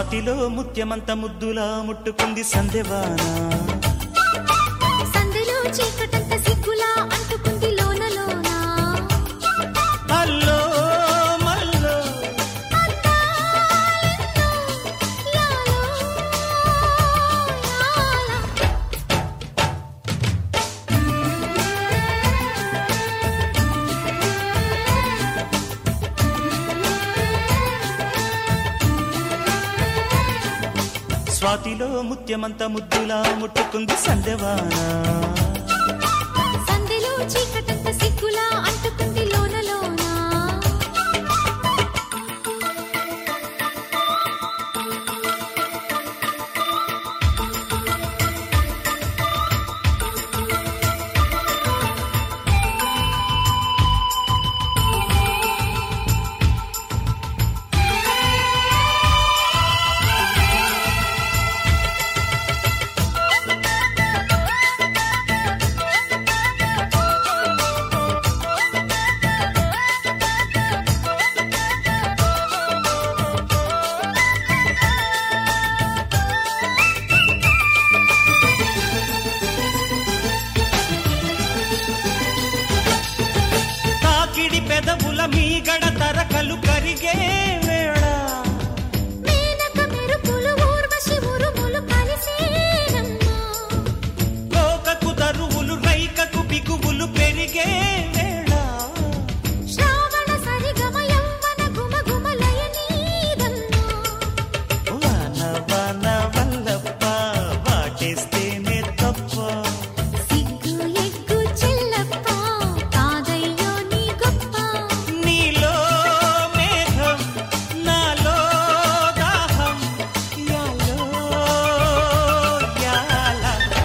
స్వాతిలో ముత్యమంత ముద్దులా ముట్టుకుంది సందెవాన సందులో చీకటంత సిగ్గులా అంటుకుంది లోన లోన అల్లో మల్లో యాలో, యాలా. స్వాతిలో ముత్యమంత ముద్దులా ముట్టుకుంది సందెవాన సందులో చీకటంత సిగ్గులా అంటుకుంది లోన లోన తాకిడి పెదవుల మీగడ తరకలు కరిగే వేళ మేనక మెరుపులు ఊర్వశి ఉరుములు కలిసేనమ్మా లోకకు దరువులు రైకకు బిగువులు పెరిగే వేళ శ్రావణ సరిగమ యవ్వన గుమ గుమలయ నీదమ్మా వాన వాన వల్లప్ప వాటేస్తేనే తప్ప సిగ్గు ఎగ్గు చెల్లప్ప కాదయ్యో నీ గొప్ప నీలో మేఘం నాలో దాహం యాలో యాల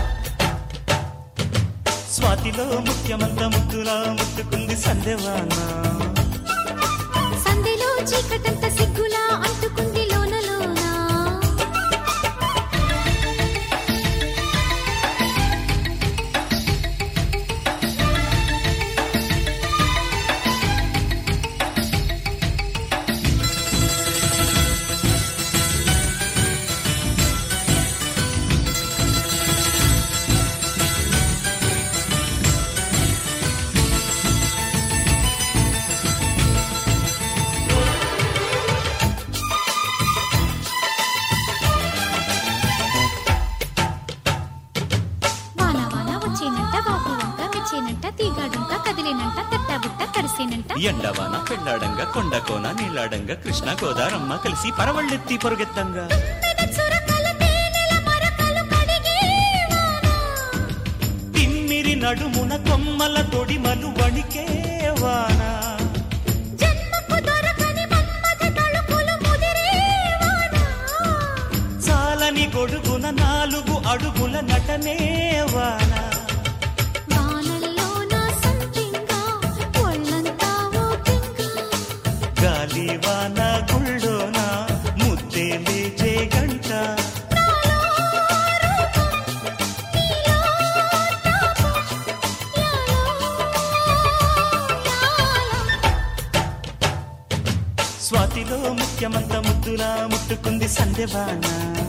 స్వాతిలో ముఖ్యమంత ముద్దులా ముట్టుకుంది సందెవాన సంధిలో చీకటంత సిగ్గులా అంటుకుంది లోన లోన వాన వాన వచ్చేనంట వాపు వంక మెచ్చేనంట తీగాడుంక కదిలేనంట తట్టబుట్ట కరిసేనంట ఎండవాన పెళ్ళాడంగా కొండ కోన నీలాడంగా కృష్ణ గోదారమ్మ కలిసి పరవళ్ళెత్తి పొరుగెత్తంగా తుమ్మెద చురకల తేనెల మరకలు కడిగే వాన తిమ్మిరి నడుమున కొమ్మల తొడిమలు వణికే వాన జన్మకు దొరకని మన్మథ తళుకులు ముదిరే వాన చాలని గొడుగున నాలుగు అడుగుల నటనే వాన వానల్లో నా సంపింగా ఒళ్ళంతా ఓపింగా గాలి వాన గుళ్ళోన ముద్దే లేచే గంట స్వాతిలో ముఖ్యమంత ముద్దులా ముట్టుకుంది సందెవాన